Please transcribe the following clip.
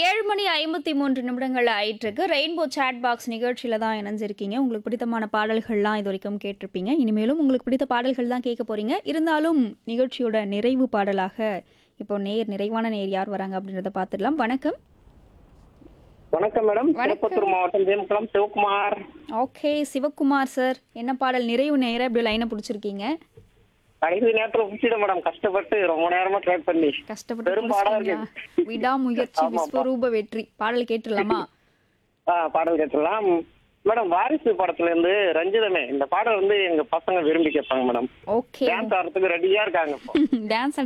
ஏழு மணி ஐம்பத்தி மூன்று நிமிடங்கள் ஆயிட்டிருக்கு ரெயின்போ சேட் பாக்ஸ் நிகழ்ச்சியில் தான் இணைஞ்சிருக்கீங்க உங்களுக்கு பிடித்தமான பாடல்கள்லாம் இது வரைக்கும் கேட்டிருப்பீங்க இனிமேலும் உங்களுக்கு பிடித்த பாடல்கள் தான் கேட்க போறீங்க இருந்தாலும் நிகழ்ச்சியோட நிறைவு பாடலாக இப்போ நேர் நிறைவான நேர் யார் வராங்க அப்படின்றத பார்த்துடலாம் வணக்கம் வணக்கம் மேடம் வணக்கம். திருப்பத்தூர் மாவட்டம் ஜெயமக்குளம் சிவகுமார் ஓகே சிவகுமார் சார் என்ன பாடல் நிறைவு நேரம் இப்படி லைனை பிடிச்சிருக்கீங்க கடைசி நேரத்துல முடிச்சிடும் மேடம் கஷ்டப்பட்டு ரொம்ப நேரமா ட்ரை பண்ணி கஷ்டப்பட்டு பெரும் பாடல் பிடிச்சிட்டீங்க. விடாமுயற்சி ஆமாப்பா. விஸ்வரூப வெற்றி பாடல் கேட்டுடலாமா ஆ, பாடல் கேட்டுலாம் மேடம் வாரிசு படத்துல இருந்து ரஞ்சிதமே இந்த பாடல் வந்து எங்க பசங்க விரும்பி கேட்பாங்க மேடம் ஓகே டான்ஸ் ஆடுறதுக்கு ரெடியா இருக்காங்க இப்போ டான்ஸ்